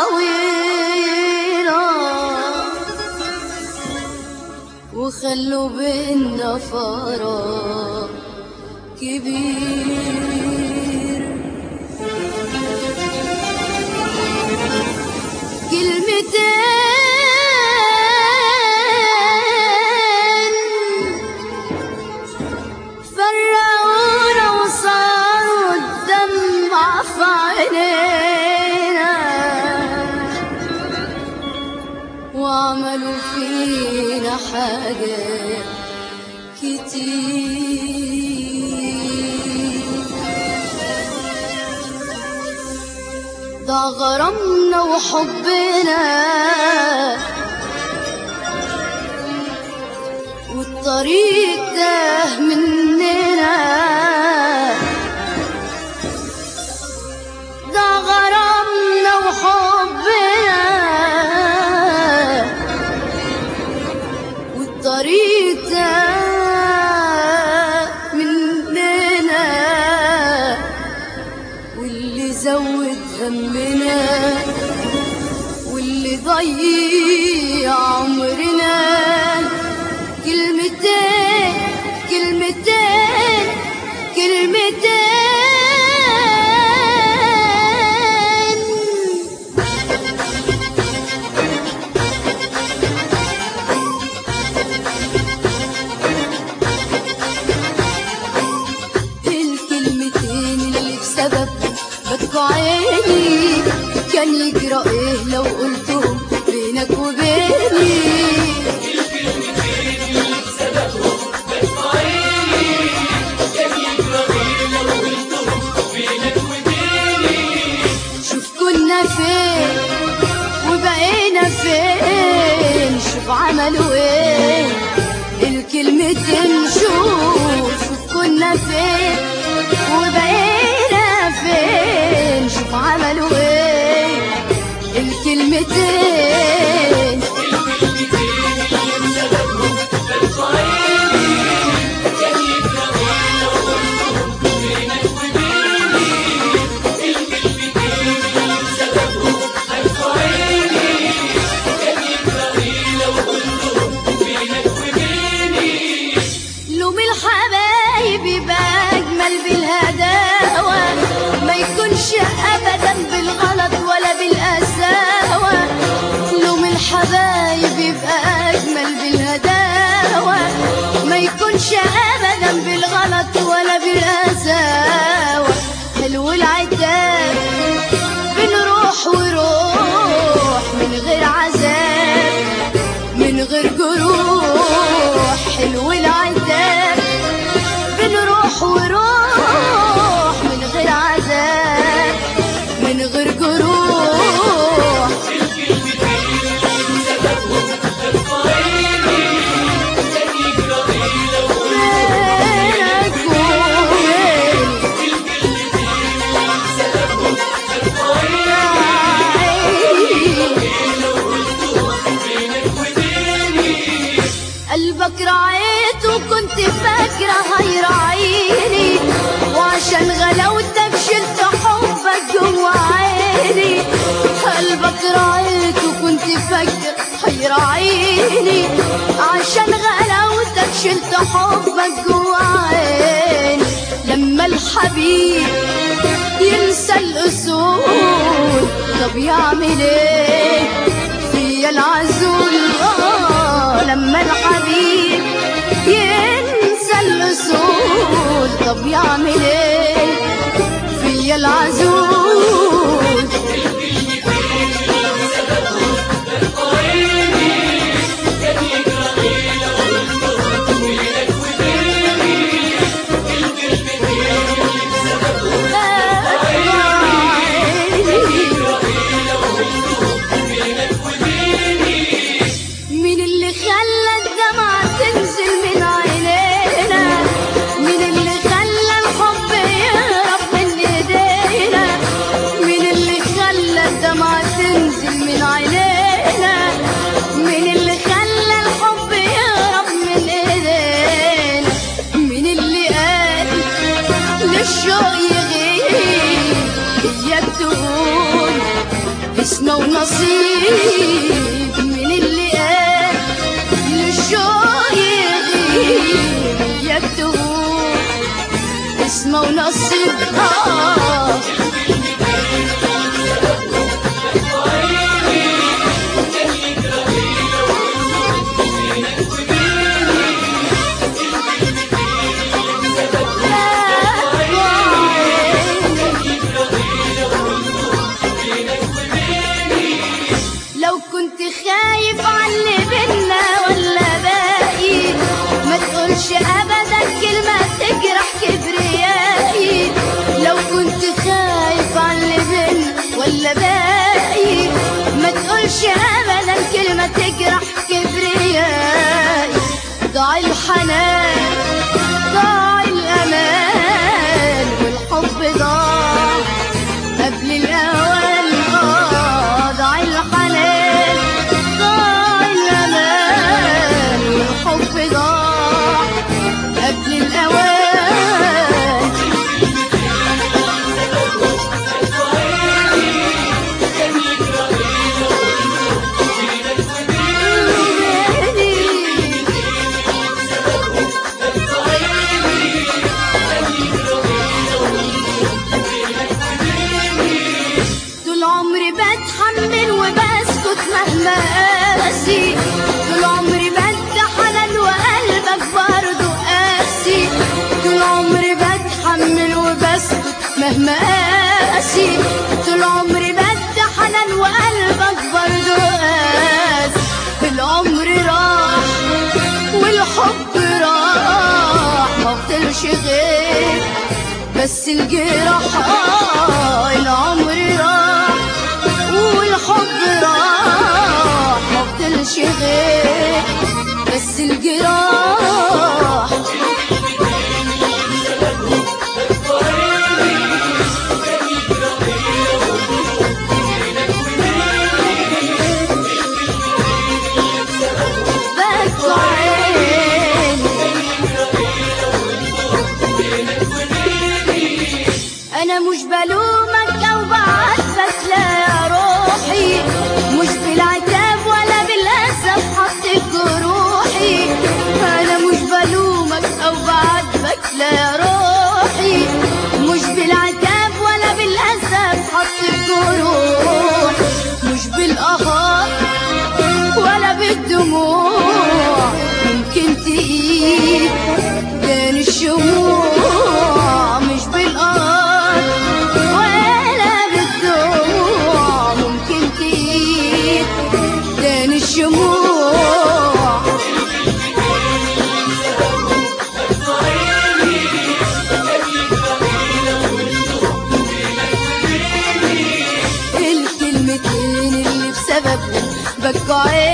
طويلة وخلوا بينا فراغ كبير كلمتين فرقونا وصاروا الدمع في عينينا وعملوا فينا حاجات كتير ضاع غرامنا وحبنا والطريق ده مننا ضاع غرامنا وحبنا والطريق ده مننا واللي زود همنا واللي ضيع عمرنا كلمتين كلمتين كلمتين الكلمتين اللي بسبب بكوا عيني كان يجرى ايه لو قلتهم بينك وبيني شوف كنا فين وبقينا فين شوف عملوا ايه الكلمتين شوف شوف كنا فين وبقينا فين شوف عملوا ايه الكلمتين لوم الحبايب يبقى اجمل بالهداوة ما يكونش ابدا بالغلط ولا بالقساوة لوم الحبايب يبقى اجمل بالهداوة ما يكونش ابدا بالغلط ولا بالقساوة حلو العتاب بنروح وروح من غير عذاب من غير جروح حلو العذاب بنروح وروح من غير عذاب من غير جروح بينك وبيني قلبك رعيته وكنت فاكرة هيراعيني وعشان غلاوتك شلت حبك جوا عيني قلبك رعيته وكنت فاكرة هيراعيني عشان غلاوتك شلت حبك جوا عيني لما الحبيب ينسى الأصول طب يعمل ايه فيا العزول آه لما الحبيب ينسى الأصول طب يعمل ايه فيا العزول مين اللي خلى الدمعة تنزل من عينينا مين اللي خلى الحب يهرب من ايدينا مين اللي خلى الدمعة تنزل من عينينا مين اللي خلى الحب يهرب من ايدينا مين اللي قال للشوق يغيب اياك تقول اسمه ونصيب من اللي قال للشوق يغيب يكتبوه اسمه ونصيب آه لو كنت خايف على اللي بينا ولا باقي ما تقولش ابدا كلمه تجرح كبريائي لو كنت خايف على اللي بينا ولا باقي ما تقولش ابدا كلمه تجرح كبريائي ضاع الحنان ضاع الامان والحب ضاع قبل الأوان آه ضاع الحنان ضاع الأمان والحب ضاع قبل الأوان طول عمري بتحمل وبسكت مهما قاسي طول عمري بدي حنان وقلبك برضه قاسي طول عمري بتحمل وبسكت مهما قاسي طول عمري بدي حنان وقلبك برضه قاسي العمر راح والحب راح ما فضلش غير بس الجراح آه العمر راح والحب راح ما فضلش غير بس الجراح بكوا عيني انا مش بلومك او بعاتبك لا يا روحي مش بالعتاب ولا بالاسف حطيت جروحي انا مش بلومك او بعاتبك لا يا روحي مش بالعتاب ولا بالاسف حطيت جروح مش بالقهار ولا بالدموع ممكن تقيل بين الشموع مش بالقهر ولا بالدموع ممكن تقيل بين الشموع الكلمتين اللي بسببهم بكوا عيني